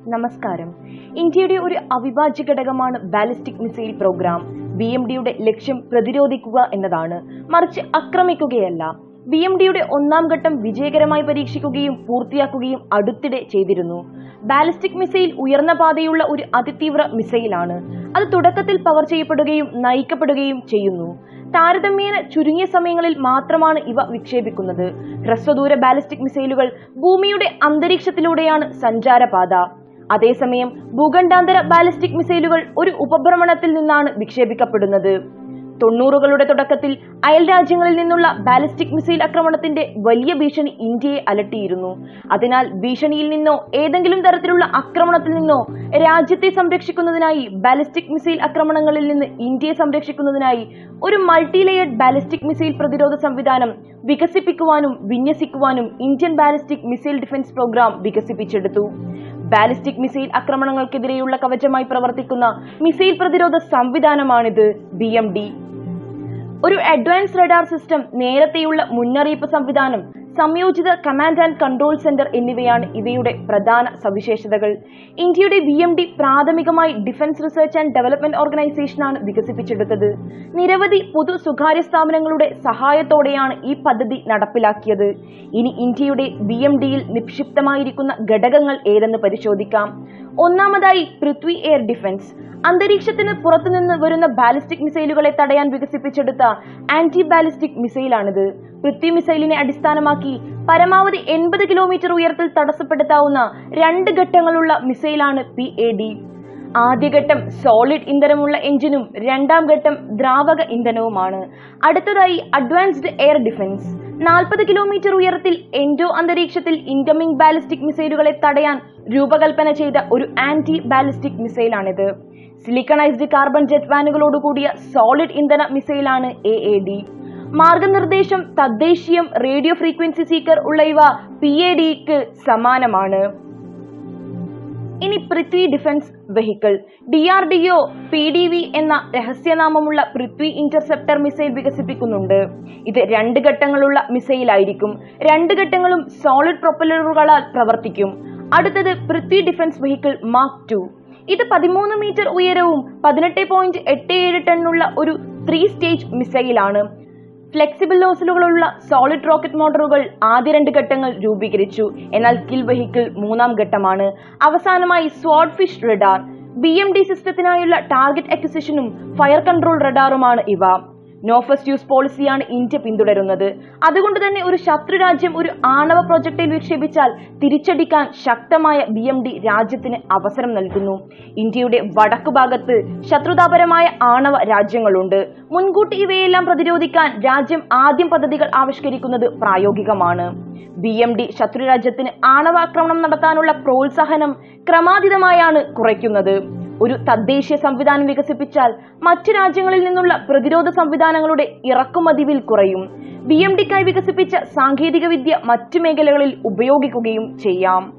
നമസ്കാരം ഇന്ത്യയുടെ ഒരു അവിഭാജ്യ ഘടകമാണ് ballistic missile programme B M ഡിയുടെ ലക്ഷ്യം പ്രതിരോധിക്കുക എന്നതാണ് മറിച്ച് ആക്രമിക്കുകയല്ല ബി എം ഡിയുടെ ഒന്നാം ഘട്ടം വിജയകരമായി പരീക്ഷിക്കുകയും പൂർത്തിയാക്കുകയും അടുത്തിടെ ചെയ്തിരുന്നു ബാലിസ്റ്റിക് മിസൈൽ ഉയർന്ന പാതയുള്ള ഒരു അതിതീവ്ര മിസൈലാണ് അത് തുടക്കത്തിൽ പവർ ചെയ്യപ്പെടുകയും നയിക്കപ്പെടുകയും ചെയ്യുന്നു താരതമ്യേന ചുരുങ്ങിയ സമയങ്ങളിൽ മാത്രമാണ് ഇവ വിക്ഷേപിക്കുന്നത് ഹ്രസ്വദൂര ബാലിസ്റ്റിക് മിസൈലുകൾ ഭൂമിയുടെ അന്തരീക്ഷത്തിലൂടെയാണ് സഞ്ചാരപാത അതേസമയം ഭൂഖണ്ഡാന്തര ബാലിസ്റ്റിക് മിസൈലുകൾ ഒരു ഉപഭ്രമണത്തിൽ നിന്നാണ് വിക്ഷേപിക്കപ്പെടുന്നത് തൊണ്ണൂറുകളുടെ തുടക്കത്തിൽ അയൽ രാജ്യങ്ങളിൽ നിന്നുള്ള ബാലിസ്റ്റിക് മിസൈൽ ആക്രമണത്തിന്റെ വലിയ ഭീഷണി ഇന്ത്യയെ അലട്ടിയിരുന്നു അതിനാൽ ഭീഷണിയിൽ നിന്നോ ഏതെങ്കിലും തരത്തിലുള്ള ആക്രമണത്തിൽ നിന്നോ രാജ്യത്തെ സംരക്ഷിക്കുന്നതിനായി ബാലിസ്റ്റിക് മിസൈൽ ആക്രമണങ്ങളിൽ നിന്ന് ഇന്ത്യയെ സംരക്ഷിക്കുന്നതിനായി ഒരു മൾട്ടി ലെയർഡ് ബാലിസ്റ്റിക് മിസൈൽ പ്രതിരോധ സംവിധാനം വികസിപ്പിക്കുവാനും വിന്യസിക്കുവാനും Indian ballistic missile defence programme വികസിപ്പിച്ചെടുത്തു ബാലിസ്റ്റിക് മിസൈൽ ആക്രമണങ്ങൾക്കെതിരെയുള്ള കവചമായി പ്രവർത്തിക്കുന്ന മിസൈൽ പ്രതിരോധ സംവിധാനമാണിത് ബി എം ഡി ഒരു അഡ്വാൻസ് റഡാർ സിസ്റ്റം നേരത്തെയുള്ള മുന്നറിയിപ്പ് സംവിധാനം സംയോജിത കമാൻഡ് ആൻഡ് കൺട്രോൾ സെന്റർ എന്നിവയാണ് ഇവയുടെ പ്രധാന സവിശേഷതകൾ ഇന്ത്യയുടെ ബി എം ഡി പ്രാഥമികമായി ഡിഫൻസ് റിസർച്ച് ആൻഡ് ഡെവലപ്മെന്റ് ഓർഗനൈസേഷനാണ് വികസിപ്പിച്ചെടുത്തത് നിരവധി പൊതു സ്വകാര്യ സ്ഥാപനങ്ങളുടെ സഹായത്തോടെയാണ് ഈ പദ്ധതി നടപ്പിലാക്കിയത് ഇനി ഇന്ത്യയുടെ ബി എം ഡിയിൽ നിക്ഷിപ്തമായിരിക്കുന്ന ഘടകങ്ങൾ ഏതെന്ന് പരിശോധിക്കാം ഒന്നാമതായി പൃഥ്വി എയർ ഡിഫൻസ് അന്തരീക്ഷത്തിന് പുറത്തുനിന്ന് വരുന്ന ബാലിസ്റ്റിക് മിസൈലുകളെ തടയാൻ വികസിപ്പിച്ചെടുത്ത ആന്റി ബാലിസ്റ്റിക് മിസൈലാണിത് പൃഥ്വി മിസൈലിനെ അടിസ്ഥാനമാക്കി പരമാവധി എൺപത് കിലോമീറ്റർ ഉയരത്തിൽ തടസ്സപ്പെടുത്താവുന്ന രണ്ട് ഘട്ടങ്ങളുള്ള മിസൈലാണ് പി എ ഡി ആദ്യഘട്ടം സോളിഡ് ഇന്ധനമുള്ള എഞ്ചിനും രണ്ടാം ഘട്ടം ദ്രാവക ഇന്ധനവുമാണ് അടുത്തതായി അഡ്വാൻസ്ഡ് എയർ ഡിഫൻസ് നാൽപ്പത് കിലോമീറ്റർ ഉയരത്തിൽ എൻഡോ അന്തരീക്ഷത്തിൽ ഇൻകമിംഗ് ബാലിസ്റ്റിക് മിസൈലുകളെ തടയാൻ രൂപകൽപ്പന ചെയ്ത ഒരു ആന്റി ബാലിസ്റ്റിക് മിസൈലാണിത് സിലിക്കണൈസ്ഡ് കാർബൺ ജെറ്റ് വാനുകളോടുകൂടിയ സോളിഡ് ഇന്ധന മിസൈലാണ് എ എ ഡി മാർഗനിർദ്ദേശം തദ്ദേശീയം റേഡിയോ ഫ്രീക്വൻസി സീക്കർ ഉള്ള ഇവ പി എ ഡിക്ക് സമാനമാണ് ഇനി Prithvi defence vehicle D R D O P D V എന്ന രഹസ്യനാമമുള്ള പൃഥ്വി ഇന്റർസെപ്റ്റർ മിസൈൽ വികസിപ്പിക്കുന്നുണ്ട് ഇത് രണ്ട് ഘട്ടങ്ങളുള്ള മിസൈലായിരിക്കും രണ്ട് ഘട്ടങ്ങളും സോളിഡ് പ്രൊപ്പലറുകളാൽ പ്രവർത്തിക്കും അടുത്തത് Prithvi defence vehicle mark two ഇത് പതിമൂന്ന് മീറ്റർ ഉയരവും പതിനെട്ട് പോയിന്റ് എട്ട് ഏഴ് ടണ്ണുള്ള ഒരു ത്രീ സ്റ്റേജ് മിസൈലാണ് ഫ്ലെക്സിബിൾ നോസിലുകളുള്ള സോളിഡ് റോക്കറ്റ് മോട്ടോറുകൾ ആദ്യ രണ്ട് ഘട്ടങ്ങൾ രൂപീകരിച്ചു എന്നാൽ കിൽ വെഹിക്കിൾ മൂന്നാം ഘട്ടമാണ് അവസാനമായി Swordfish radar B M D സിസ്റ്റത്തിനായുള്ള ടാർഗറ്റ് അക്വിസിഷനും ഫയർ കൺട്രോൾ റഡാറുമാണ് ഇവ നോ ഫസ്റ്റ് യൂസ് പോളിസിയാണ് ഇന്ത്യ പിന്തുടരുന്നത് അതുകൊണ്ട് തന്നെ ഒരു ശത്രു രാജ്യം ഒരു ആണവ പ്രൊജക്ടിൽ വിക്ഷേപിച്ചാൽ തിരിച്ചടിക്കാൻ ശക്തമായ ബി എം ഡി രാജ്യത്തിന് അവസരം നൽകുന്നു ഇന്ത്യയുടെ വടക്കു ഭാഗത്ത് ശത്രുതാപരമായ ആണവ രാജ്യങ്ങളുണ്ട് മുൻകൂട്ടി ഇവയെല്ലാം പ്രതിരോധിക്കാൻ രാജ്യം ആദ്യം പദ്ധതികൾ ആവിഷ്കരിക്കുന്നത് പ്രായോഗികമാണ് ബി എം ഡി ശത്രുരാജ്യത്തിന് ആണവാക്രമണം നടത്താനുള്ള പ്രോത്സാഹനം ക്രമാതീതമായാണ് കുറയ്ക്കുന്നത് ഒരു തദ്ദേശീയ സംവിധാനം വികസിപ്പിച്ചാൽ മറ്റു രാജ്യങ്ങളിൽ നിന്നുള്ള പ്രതിരോധ സംവിധാനങ്ങളുടെ ഇറക്കുമതി വിൽ കുറയും ബി എം ഡിക്കായി വികസിപ്പിച്ച സാങ്കേതിക വിദ്യ മറ്റു മേഖലകളിൽ ഉപയോഗിക്കുകയും ചെയ്യാം